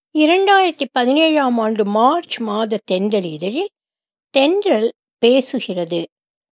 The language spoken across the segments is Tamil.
இரண்டாயிரத்தி பதினேழாம் ஆண்டு மார்ச் மாத தென்றல் இதழில் தென்றல் பேசுகிறது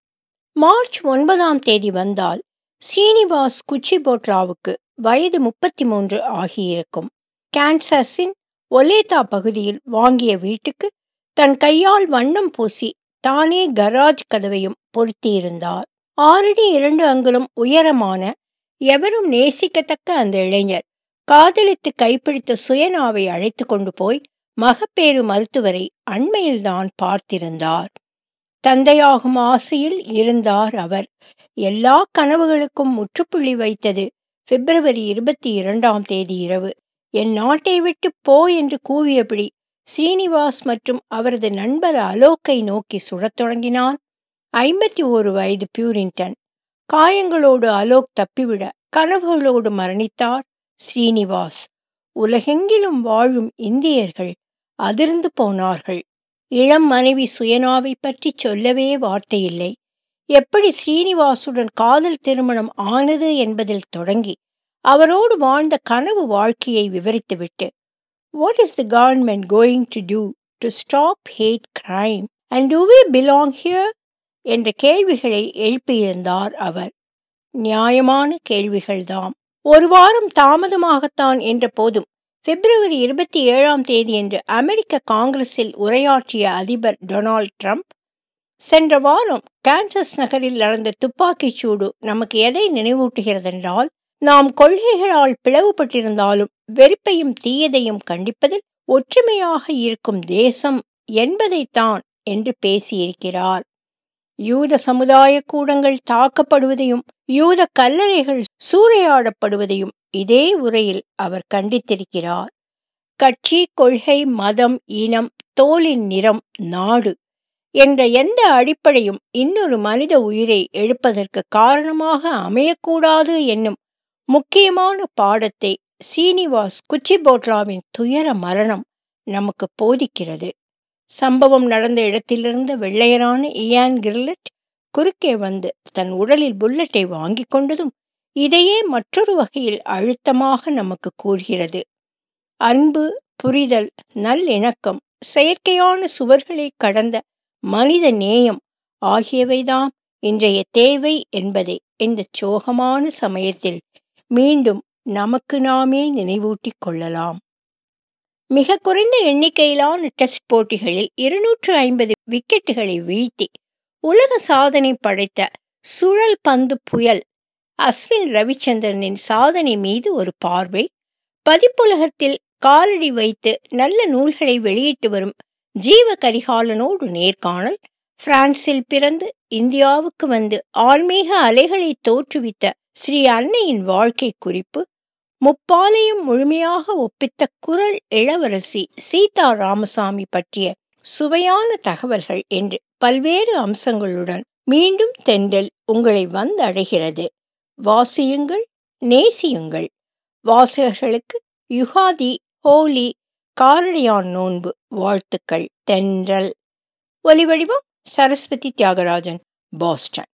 மார்ச் ஒன்பதாம் தேதி வந்தால் ஸ்ரீனிவாஸ் குச்சிபோட்ராவுக்கு வயது முப்பத்தி மூன்று ஆகியிருக்கும் கான்சாஸின் ஒலேதா பகுதியில் வாங்கிய வீட்டுக்கு தன் கையால் வண்ணம் பூசி தானே கராஜ் கதவையும் பொருத்தியிருந்தார் ஆறடி இரண்டு அங்குலம் உயரமான எவரும் நேசிக்கத்தக்க அந்த இளைஞர் காதலித்து கைப்பிடித்த சுயனாவை அழைத்து கொண்டு போய் மகப்பேறு மருத்துவரை அண்மையில்தான் பார்த்திருந்தார் தந்தையாகும் ஆசையில் இருந்தார் அவர் எல்லா கனவுகளுக்கும் முற்றுப்புள்ளி வைத்தது பிப்ரவரி இருபத்தி இரண்டாம் தேதி இரவு என் நாட்டை விட்டு போ என்று கூவியபடி ஸ்ரீனிவாஸ் மற்றும் அவரது நண்பர் அலோக்கை நோக்கி சுடத் தொடங்கினான் ஐம்பத்தி ஓரு வயது பியூரிங்டன் காயங்களோடு அலோக் தப்பிவிட கனவுகளோடு மரணித்தார் ஸ்ரீனிவாஸ் உலகெங்கிலும் வாழும் இந்தியர்கள் அதிர்ந்து போனார்கள் இளம் மனைவி சுயனாவை பற்றி சொல்லவே வார்த்தையில்லை எப்படி ஸ்ரீனிவாசுடன் காதல் திருமணம் ஆனது என்பதில் தொடங்கி அவரோடு வாழ்ந்த கனவு வாழ்க்கையை விவரித்துவிட்டு what is the government going to do to stop hate crime and do we belong here என்ற கேள்விகளை எழுப்பியிருந்தார் அவர் நியாயமான கேள்விகள்தாம் ஒரு வாரம் தாமதமாகத்தான் என்ற போதும் பிப்ரவரி இருபத்தி ஏழாம் தேதியன்று அமெரிக்க காங்கிரஸில் உரையாற்றிய அதிபர் டொனால்ட் ட்ரம்ப் சென்ற வாரம் கான்சஸ் நகரில் நடந்த துப்பாக்கிச் சூடு நமக்கு எதை நினைவூட்டுகிறதென்றால் நாம் கொள்கைகளால் பிளவுபட்டிருந்தாலும் வெறுப்பையும் தீயதையும் கண்டிப்பதில் ஒற்றுமையாக இருக்கும் தேசம் என்பதைத்தான் என்று பேசியிருக்கிறார் யூத சமுதாய கூடங்கள் தாக்கப்படுவதையும் யூத கல்லறைகள் சூறையாடப்படுவதையும் இதே உரையில் அவர் கண்டித்திருக்கிறார் கட்சி கொள்கை மதம் இனம் தோலின் நிறம் நாடு என்ற எந்த அடிப்படையும் இன்னொரு மனித உயிரை எழுப்பதற்கு காரணமாக அமையக்கூடாது என்னும் முக்கியமான பாடத்தை சீனிவாஸ் குச்சிபோட்ராவின் துயர மரணம் நமக்கு போதிக்கிறது சம்பவம் நடந்த இடத்திலிருந்து வெள்ளையரான இயான் கிர்லட் குறுக்கே வந்து தன் உடலில் புல்லட்டை வாங்கி கொண்டதும் இதையே மற்றொரு வகையில் அழுத்தமாக நமக்கு கூறுகிறது அன்பு புரிதல் நல்லிணக்கம் செயற்கையான சுவர்களை கடந்த மனித நேயம் ஆகியவைதாம் இன்றைய தேவை என்பதை இந்த சோகமான சமயத்தில் மீண்டும் நமக்கு நாமே நினைவூட்டிக் கொள்ளலாம் மிக குறைந்த எண்ணிக்கையிலான டெஸ்ட் போட்டிகளில் இருநூற்று ஐம்பது விக்கெட்டுகளை வீழ்த்தி உலக சாதனை படைத்த சுழல் பந்து புயல் அஸ்வின் ரவிச்சந்திரனின் சாதனை மீது ஒரு பார்வை பதிப்புலகத்தில் காலடி வைத்து நல்ல நூல்களை வெளியிட்டு வரும் ஜீவ கரிகாலனோடு நேர்காணல் பிரான்சில் பிறந்து இந்தியாவுக்கு வந்து ஆன்மீக அலைகளை தோற்றுவித்த ஸ்ரீ அன்னையின் வாழ்க்கை குறிப்பு முப்பாலையும் முழுமையாக ஒப்பித்த குரல் இளவரசி சீதா ராமசாமி பற்றிய சுவையான தகவல்கள் என்று பல்வேறு அம்சங்களுடன் மீண்டும் தென்றல் உங்களை வந்தடைகிறது வாசியுங்கள் நேசியுங்கள் வாசகர்களுக்கு யுகாதி ஹோலி காரணியான் நோன்பு வாழ்த்துக்கள் தென்றல் ஒலிவடிவம் சரஸ்வதி தியாகராஜன் பாஸ்டன்